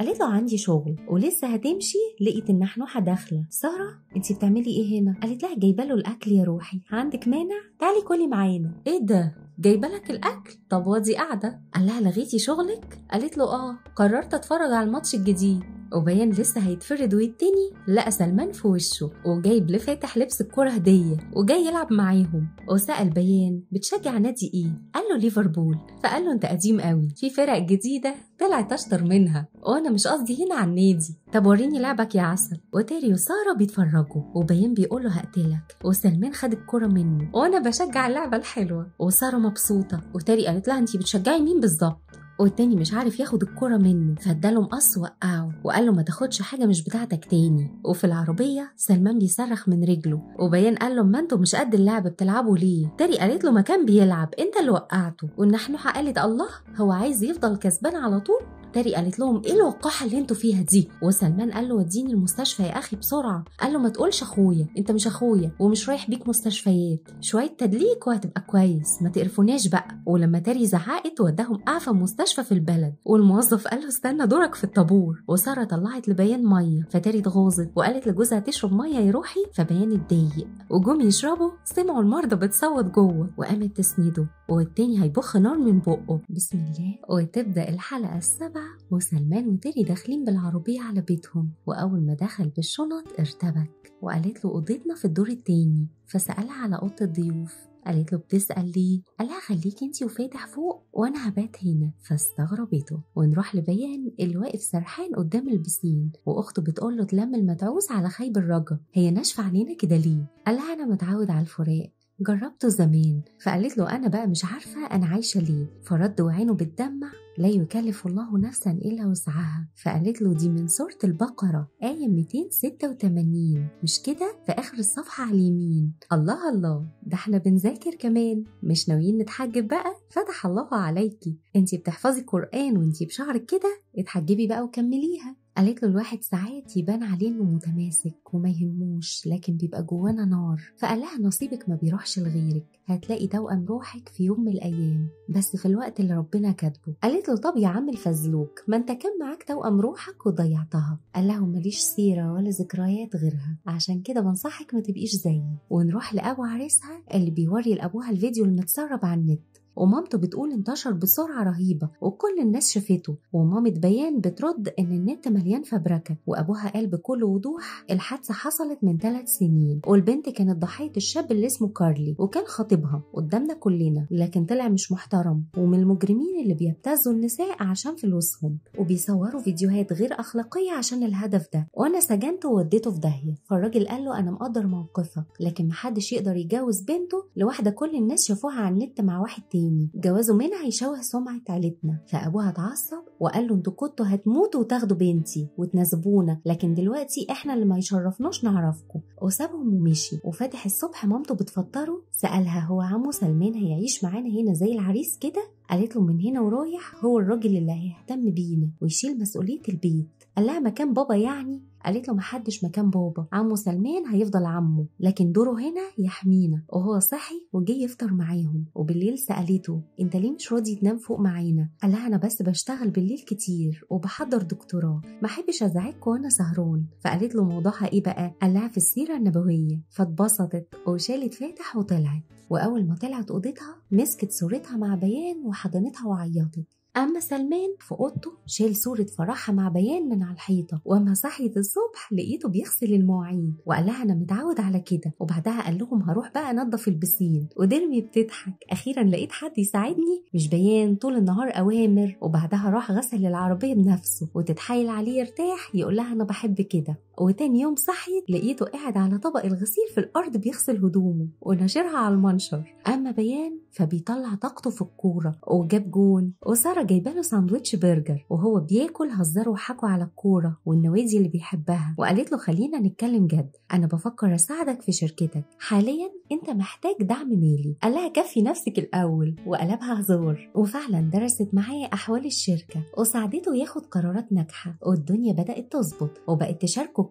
قالت له عندي شغل ولسه هتمشي لقيت النحنوحه داخله ساره انت بتعملي ايه هنا قالت لها جايبه له الاكل يا روحي عندك مانع تعالي كلي معانا ايه ده جايبه لك الاكل طب وادي قاعده قال لها لغيتي شغلك قالت له اه قررت اتفرج على الماتش الجديد وبيان لسه هيتفرد ويتني لقى سلمان في وشه وجايب لفاتح لبس الكرة هدية وجاي يلعب معاهم وسأل بيان بتشجع نادي ايه؟ قال له ليفربول فقال له انت قديم قوي في فرق جديدة طلعت اشطر منها وانا مش قصدي هنا على النادي طب وريني لعبك يا عسل وتاري وسارة بيتفرجوا وبيان بيقول له هقتلك وسلمان خد الكرة منه وانا بشجع اللعبة الحلوة وسارة مبسوطة وتاري قالت لها انت بتشجعي مين بالظبط والتاني مش عارف ياخد الكرة منه فاداله مقص وقعه وقال له ما تاخدش حاجة مش بتاعتك تاني وفي العربية سلمان بيصرخ من رجله وبيان قال له ما انتوا مش قد اللعب بتلعبوا ليه تاني قالت له ما كان بيلعب انت اللي وقعته والنحنوحة قالت الله هو عايز يفضل كسبان على طول تاري قالت لهم ايه الوقاحه اللي انتوا فيها دي وسلمان قال له وديني المستشفى يا اخي بسرعه قال له ما تقولش اخويا انت مش اخويا ومش رايح بيك مستشفيات شويه تدليك وهتبقى كويس ما تقرفوناش بقى ولما تاري زعقت وداهم اعفى مستشفى في البلد والموظف قال له استنى دورك في الطابور وساره طلعت لبيان ميه فتاري اتغاظت وقالت لجوزها تشرب ميه يا روحي فبيان اتضايق وجم يشربوا سمعوا المرضى بتصوت جوه وقامت تسنده والتاني هيبخ نار من بقه بسم الله وتبدا الحلقه السابعه وسلمان وتيري داخلين بالعربيه على بيتهم واول ما دخل بالشنط ارتبك وقالت له اوضتنا في الدور التاني فسالها على اوضه الضيوف قالت له بتسأل ليه؟ قال لها خليكي انتي وفاتح فوق وانا هبات هنا فاستغربته ونروح لبيان اللي واقف سرحان قدام البسين واخته بتقول له تلم المتعوس على خيب الرجا هي ناشفه علينا كده ليه؟ قال لها انا متعود على الفراق جربته زمان فقالت له انا بقى مش عارفه انا عايشه ليه فرد وعينه بتدمع لا يكلف الله نفسا الا وسعها فقالت له دي من سوره البقره ايه 286 مش كده في اخر الصفحه على اليمين الله الله ده احنا بنذاكر كمان مش ناويين نتحجب بقى فتح الله عليكي انتي بتحفظي قران وانتي بشعرك كده اتحجبي بقى وكمليها قالت له الواحد ساعات يبان عليه انه متماسك وما يهموش لكن بيبقى جوانا نار فقال لها نصيبك ما بيروحش لغيرك هتلاقي توأم روحك في يوم من الايام بس في الوقت اللي ربنا كاتبه قالت له طب يا عم الفزلوك ما انت كان معاك توأم روحك وضيعتها قال لها ماليش سيره ولا ذكريات غيرها عشان كده بنصحك ما تبقيش زيي ونروح لابو عريسها اللي بيوري لابوها الفيديو المتسرب على النت ومامته بتقول انتشر بسرعة رهيبة وكل الناس شافته ومامة بيان بترد ان النت مليان فبركة وابوها قال بكل وضوح الحادثة حصلت من ثلاث سنين والبنت كانت ضحية الشاب اللي اسمه كارلي وكان خطيبها قدامنا كلنا لكن طلع مش محترم ومن المجرمين اللي بيبتزوا النساء عشان فلوسهم وبيصوروا فيديوهات غير أخلاقية عشان الهدف ده وانا سجنته ووديته في داهية فالراجل قال له انا مقدر موقفك لكن محدش يقدر يجوز بنته لواحدة كل الناس شافوها على النت مع واحد تاني تاني جوازه منها هيشوه سمعة عيلتنا فأبوها اتعصب وقال له انتوا كنتوا هتموتوا وتاخدوا بنتي وتناسبونا لكن دلوقتي احنا اللي ما يشرفناش نعرفكم وسابهم ومشي وفاتح الصبح مامته بتفطره سألها هو عمو سلمان هيعيش معانا هنا زي العريس كده قالت له من هنا ورايح هو الراجل اللي هيهتم بينا ويشيل مسؤولية البيت قال لها مكان بابا يعني قالت له محدش مكان بابا عمو سلمان هيفضل عمه لكن دوره هنا يحمينا وهو صحي وجه يفطر معاهم وبالليل سألته انت ليه مش راضي تنام فوق معانا قال لها انا بس بشتغل بالليل كتير وبحضر دكتوراه ما احبش ازعجك وانا سهران فقالت له موضوعها ايه بقى قال لها في السيرة النبوية فاتبسطت وشالت فاتح وطلعت واول ما طلعت اوضتها مسكت صورتها مع بيان وحضنتها وعيطت أما سلمان في أوضته شال صورة فرحها مع بيان من على الحيطة وأما صحيت الصبح لقيته بيغسل المواعين وقال لها أنا متعود على كده وبعدها قال لهم هروح بقى أنضف البسين ودرمي بتضحك أخيرا لقيت حد يساعدني مش بيان طول النهار أوامر وبعدها راح غسل العربية بنفسه وتتحايل عليه يرتاح يقول لها أنا بحب كده وتاني يوم صحيت لقيته قاعد على طبق الغسيل في الأرض بيغسل هدومه ونشرها على المنشر أما بيان فبيطلع طاقته في الكورة وجاب جون وسارة جايبه له ساندوتش برجر وهو بياكل هزروا وحكوا على الكورة والنوادي اللي بيحبها وقالت له خلينا نتكلم جد أنا بفكر أساعدك في شركتك حاليا أنت محتاج دعم مالي قال لها كفي نفسك الأول وقلبها هزار وفعلا درست معاه أحوال الشركة وساعدته ياخد قرارات ناجحة والدنيا بدأت تظبط وبقت تشاركه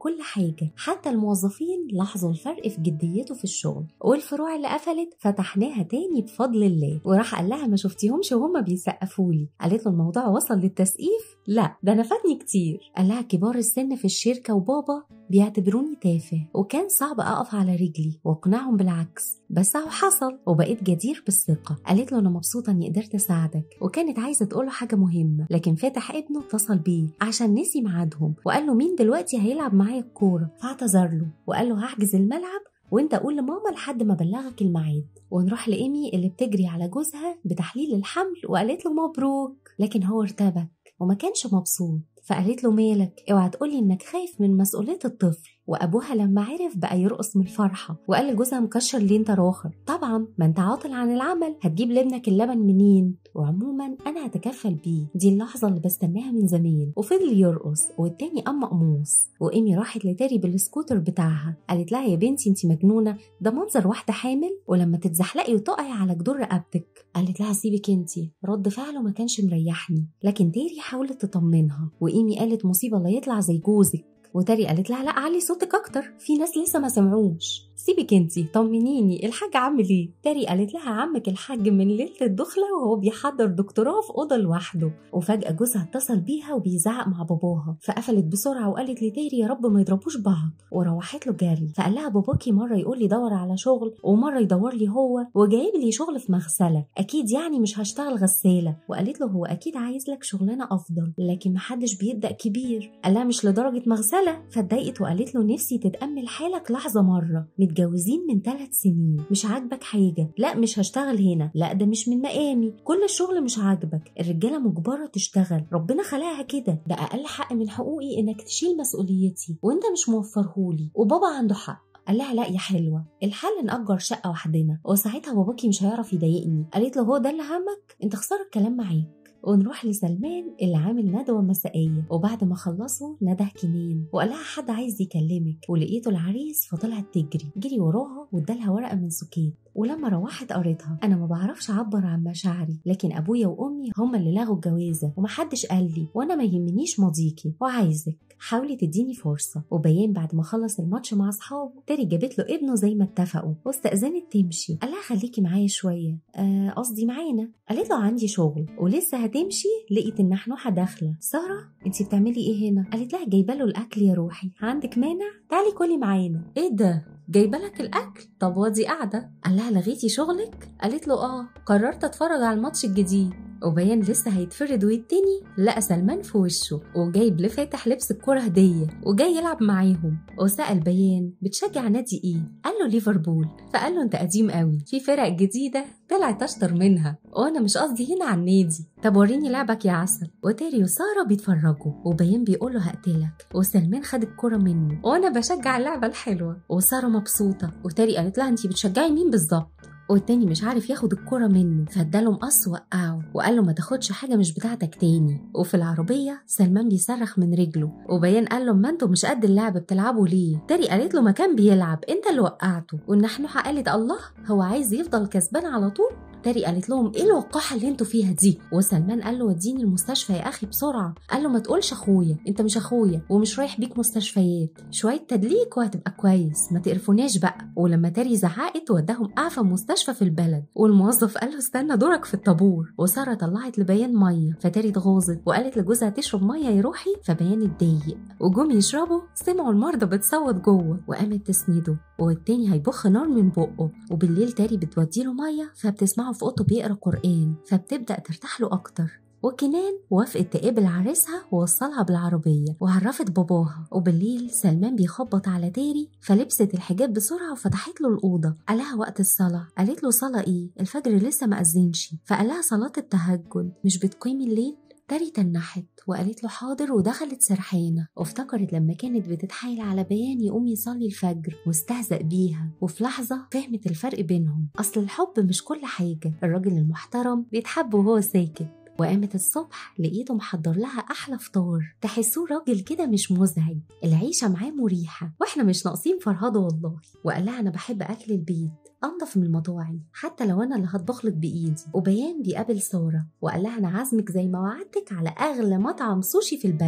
كل حاجة حتى الموظفين لاحظوا الفرق في جديته في الشغل والفروع اللي قفلت فتحناها تاني بفضل الله وراح قال لها ما شفتيهمش وهما بيسقفوا لي قالت له الموضوع وصل للتسقيف لا ده انا فاتني كتير قال لها كبار السن في الشركة وبابا بيعتبروني تافه وكان صعب اقف على رجلي واقنعهم بالعكس بس اهو حصل وبقيت جدير بالثقة قالت له انا مبسوطة اني قدرت اساعدك وكانت عايزة تقول له حاجة مهمة لكن فاتح ابنه اتصل بيه عشان نسي ميعادهم وقال له مين دلوقتي هيلعب معايا الكورة فاعتذر له وقال له هحجز الملعب وانت قول لماما لحد ما بلغك الميعاد ونروح لإيمي اللي بتجري على جوزها بتحليل الحمل وقالت له مبروك لكن هو ارتبك وما كانش مبسوط فقالت له مالك اوعى تقولي انك خايف من مسؤولية الطفل وابوها لما عرف بقى يرقص من الفرحة وقال لجوزها مكشر ليه انت راخر طبعا ما انت عاطل عن العمل هتجيب لابنك اللبن منين وعموما انا هتكفل بيه دي اللحظة اللي بستناها من زمان وفضل يرقص والتاني قام مقموص وايمي راحت لتاري بالسكوتر بتاعها قالت لها يا بنتي انت مجنونة ده منظر واحدة حامل ولما تتزحلقي وتقعي على جدور رقبتك قالت لها سيبك انتي رد فعله ما كانش مريحني لكن تيري حاولت تطمنها وايمي قالت مصيبه لا يطلع زي جوزك وتاري قالت لها لا علي صوتك اكتر في ناس لسه ما سمعوش سيبك انتي طمنيني الحاج عامل ايه تاري قالت لها عمك الحاج من ليله الدخله وهو بيحضر دكتوراه في اوضه لوحده وفجاه جوزها اتصل بيها وبيزعق مع باباها فقفلت بسرعه وقالت لتاري يا رب ما يضربوش بعض وروحت له جري فقال لها باباكي مره يقول لي دور على شغل ومره يدور لي هو وجايب لي شغل في مغسله اكيد يعني مش هشتغل غساله وقالت له هو اكيد عايز لك شغلانه افضل لكن محدش بيبدا كبير قال لها مش لدرجه مغسله فاتضايقت وقالت له نفسي تتامل حالك لحظه مره متجوزين من ثلاث سنين مش عاجبك حاجه لا مش هشتغل هنا لا ده مش من مقامي كل الشغل مش عاجبك الرجاله مجبره تشتغل ربنا خلقها كده ده اقل حق من حقوقي انك تشيل مسؤوليتي وانت مش موفرهولي وبابا عنده حق قال لها لا يا حلوة الحل نأجر شقة وحدنا وساعتها باباكي مش هيعرف يضايقني قالت له هو ده اللي همك انت خسارة الكلام معاك ونروح لسلمان اللي عامل ندوة مسائية وبعد ما خلصوا نده كنين وقال لها حد عايز يكلمك ولقيته العريس فطلعت تجري جري وراها وادالها ورقة من سكيت ولما روحت قريتها انا ما بعرفش اعبر عن مشاعري لكن ابويا وامي هما اللي لغوا الجوازه ومحدش قال لي وانا ما يهمنيش ماضيكي وعايزك حاولي تديني فرصه وبيان بعد ما خلص الماتش مع اصحابه تاري جابت له ابنه زي ما اتفقوا واستاذنت تمشي قال لها خليكي معايا شويه قصدي آه معانا قالت له عندي شغل ولسه هتمشي لقيت النحنوحه داخله ساره انت بتعملي ايه هنا قالت لها جايبه له الاكل يا روحي عندك مانع تعالي كلي معانا ايه ده جايبه لك الاكل طب وادي قاعده قال لها لغيتي شغلك قالت له اه قررت اتفرج على الماتش الجديد وبيان لسه هيتفرد ويتني لقى سلمان في وشه وجايب لفاتح لبس الكرة هدية وجاي يلعب معاهم وسأل بيان بتشجع نادي ايه؟ قال له ليفربول فقال له انت قديم قوي في فرق جديدة طلعت اشطر منها وانا مش قصدي هنا على النادي طب وريني لعبك يا عسل وتاري وسارة بيتفرجوا وبيان بيقول له هقتلك وسلمان خد الكرة منه وانا بشجع اللعبة الحلوة وسارة مبسوطة وتاري قالت لها انت بتشجعي مين بالظبط والتاني مش عارف ياخد الكرة منه فاداله مقص وقعه وقال له ما تاخدش حاجة مش بتاعتك تاني وفي العربية سلمان بيصرخ من رجله وبيان قال له ما انتوا مش قد اللعب بتلعبوا ليه تاري قالت له ما كان بيلعب انت اللي وقعته والنحنوحة قالت الله هو عايز يفضل كسبان على طول تاري قالت لهم ايه الوقاحه اللي انتوا فيها دي وسلمان قال له وديني المستشفى يا اخي بسرعه قال له ما تقولش اخويا انت مش اخويا ومش رايح بيك مستشفيات شويه تدليك وهتبقى كويس ما تقرفوناش بقى ولما تاري زعقت وداهم اعفى مستشفى في البلد والموظف قال له استنى دورك في الطابور وساره طلعت لبيان ميه فتاري اتغاظت وقالت لجوزها تشرب ميه يا روحي فبيان اتضايق وجم يشربوا سمعوا المرضى بتصوت جوه وقامت تسنده والتاني هيبخ نار من بقه وبالليل تاري بتوديله ميه فبتسمعه في اوضته بيقرا قران فبتبدا ترتاح له اكتر وكنان وافقت تقابل عريسها ووصلها بالعربية وعرفت باباها وبالليل سلمان بيخبط على تاري فلبست الحجاب بسرعة وفتحت له الأوضة قالها وقت الصلاة قالت له صلاة إيه الفجر لسه ما أذنش فقالها صلاة التهجد مش بتقيمي الليل تاري تنحت وقالت له حاضر ودخلت سرحانة وافتكرت لما كانت بتتحايل على بيان يقوم يصلي الفجر واستهزأ بيها وفي لحظة فهمت الفرق بينهم أصل الحب مش كل حاجة الراجل المحترم بيتحب وهو ساكت وقامت الصبح لقيته محضر لها احلى فطار تحسوه راجل كده مش مزعج العيشه معاه مريحه واحنا مش ناقصين فرهده والله وقال لها انا بحب اكل البيت انضف من المطاعم حتى لو انا اللي هطبخلك بايدي وبيان بيقابل ساره وقال لها انا عازمك زي ما وعدتك على اغلى مطعم سوشي في البلد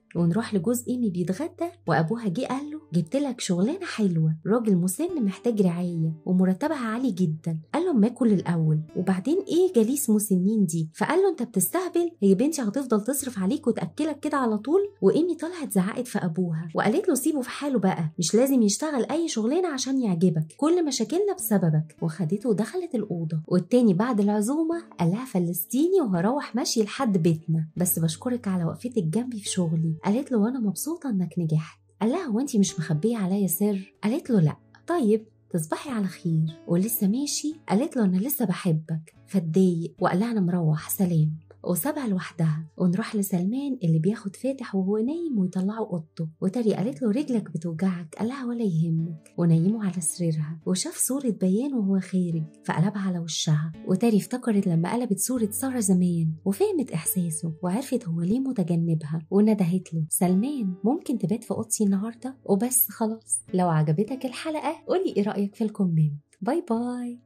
ونروح لجوز ايمي بيتغدى وابوها جه قال له جبت لك شغلانه حلوه راجل مسن محتاج رعايه ومرتبها عالي جدا قال له اما اكل الاول وبعدين ايه جليس مسنين دي فقال له انت بتستهبل هي بنتي هتفضل تصرف عليك وتاكلك كده على طول وايمي طلعت زعقت في ابوها وقالت له سيبه في حاله بقى مش لازم يشتغل اي شغلانه عشان يعجبك كل مشاكلنا بسببك وخدته ودخلت الاوضه والتاني بعد العزومه قال لها فلسطيني وهروح ماشي لحد بيتنا بس بشكرك على وقفتك جنبي في شغلي قالت له وانا مبسوطه انك نجحت قال لها هو انت مش مخبيه عليا سر قالت له لا طيب تصبحي على خير ولسه ماشي قالت له انا لسه بحبك فاتضايق وقال لها انا مروح سلام وسابها لوحدها ونروح لسلمان اللي بياخد فاتح وهو نايم ويطلعه اوضته وتري قالت له رجلك بتوجعك قال لها ولا يهمك ونيمه على سريرها وشاف صورة بيان وهو خارج فقلبها على وشها وتري افتكرت لما قلبت صورة سارة زمان وفهمت احساسه وعرفت هو ليه متجنبها وندهت له سلمان ممكن تبات في اوضتي النهارده وبس خلاص لو عجبتك الحلقة قولي ايه رأيك في الكومنت باي باي